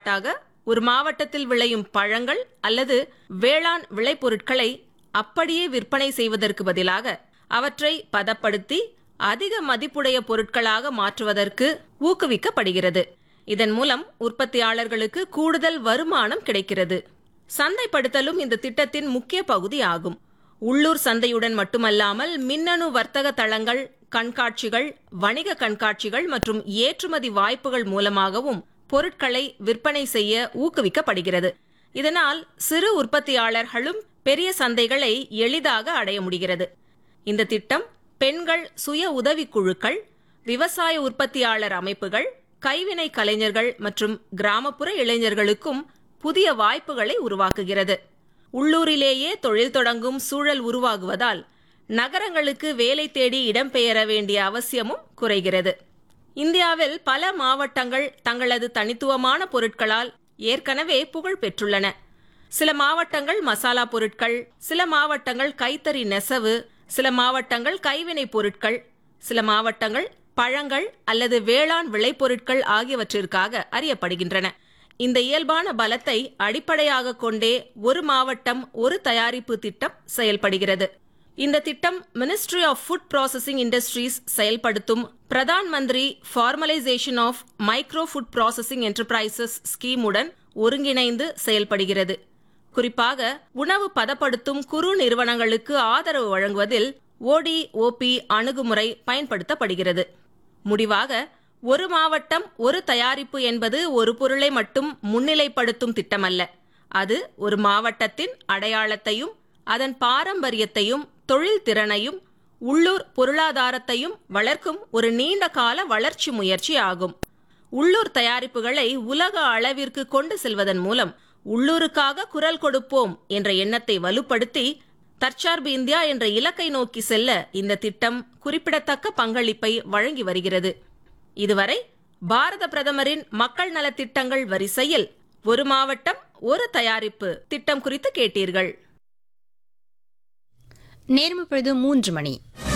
எடுத்துக்காட்டாக ஒரு மாவட்டத்தில் விளையும் பழங்கள் அல்லது வேளாண் விளைபொருட்களை அப்படியே விற்பனை செய்வதற்கு பதிலாக அவற்றை பதப்படுத்தி அதிக மதிப்புடைய பொருட்களாக மாற்றுவதற்கு ஊக்குவிக்கப்படுகிறது இதன் மூலம் உற்பத்தியாளர்களுக்கு கூடுதல் வருமானம் கிடைக்கிறது சந்தைப்படுத்தலும் இந்த திட்டத்தின் முக்கிய பகுதி ஆகும் உள்ளூர் சந்தையுடன் மட்டுமல்லாமல் மின்னணு வர்த்தக தளங்கள் கண்காட்சிகள் வணிக கண்காட்சிகள் மற்றும் ஏற்றுமதி வாய்ப்புகள் மூலமாகவும் பொருட்களை விற்பனை செய்ய ஊக்குவிக்கப்படுகிறது இதனால் சிறு உற்பத்தியாளர்களும் பெரிய சந்தைகளை எளிதாக அடைய முடிகிறது இந்த திட்டம் பெண்கள் சுய உதவிக்குழுக்கள் விவசாய உற்பத்தியாளர் அமைப்புகள் கைவினை கலைஞர்கள் மற்றும் கிராமப்புற இளைஞர்களுக்கும் புதிய வாய்ப்புகளை உருவாக்குகிறது உள்ளூரிலேயே தொழில் தொடங்கும் சூழல் உருவாகுவதால் நகரங்களுக்கு வேலை தேடி இடம்பெயர வேண்டிய அவசியமும் குறைகிறது இந்தியாவில் பல மாவட்டங்கள் தங்களது தனித்துவமான பொருட்களால் ஏற்கனவே புகழ் பெற்றுள்ளன சில மாவட்டங்கள் மசாலா பொருட்கள் சில மாவட்டங்கள் கைத்தறி நெசவு சில மாவட்டங்கள் கைவினை பொருட்கள் சில மாவட்டங்கள் பழங்கள் அல்லது வேளாண் விளைபொருட்கள் ஆகியவற்றிற்காக அறியப்படுகின்றன இந்த இயல்பான பலத்தை அடிப்படையாக கொண்டே ஒரு மாவட்டம் ஒரு தயாரிப்பு திட்டம் செயல்படுகிறது இந்த திட்டம் ministry of food processing industries செயல்படுத்தும் Pradhan Mantri formalisation of micro food processing enterprises ஸ்கீமுடன் ஒருங்கிணைந்து செயல்படுகிறது குறிப்பாக உணவு பதப்படுத்தும் குறு நிறுவனங்களுக்கு ஆதரவு வழங்குவதில் ஓடி ஓபி அணுகுமுறை பயன்படுத்தப்படுகிறது முடிவாக ஒரு மாவட்டம் ஒரு தயாரிப்பு என்பது ஒரு பொருளை மட்டும் முன்னிலைப்படுத்தும் திட்டமல்ல அது ஒரு மாவட்டத்தின் அடையாளத்தையும் அதன் பாரம்பரியத்தையும் தொழில் திறனையும் உள்ளூர் பொருளாதாரத்தையும் வளர்க்கும் ஒரு நீண்ட கால வளர்ச்சி முயற்சி ஆகும் உள்ளூர் தயாரிப்புகளை உலக அளவிற்கு கொண்டு செல்வதன் மூலம் உள்ளூருக்காக குரல் கொடுப்போம் என்ற எண்ணத்தை வலுப்படுத்தி தற்சார்பு இந்தியா என்ற இலக்கை நோக்கி செல்ல இந்த திட்டம் குறிப்பிடத்தக்க பங்களிப்பை வழங்கி வருகிறது இதுவரை பாரத பிரதமரின் மக்கள் நலத்திட்டங்கள் வரிசையில் ஒரு மாவட்டம் ஒரு தயாரிப்பு திட்டம் குறித்து கேட்டீர்கள் நேர்ம பொழுது மூன்று மணி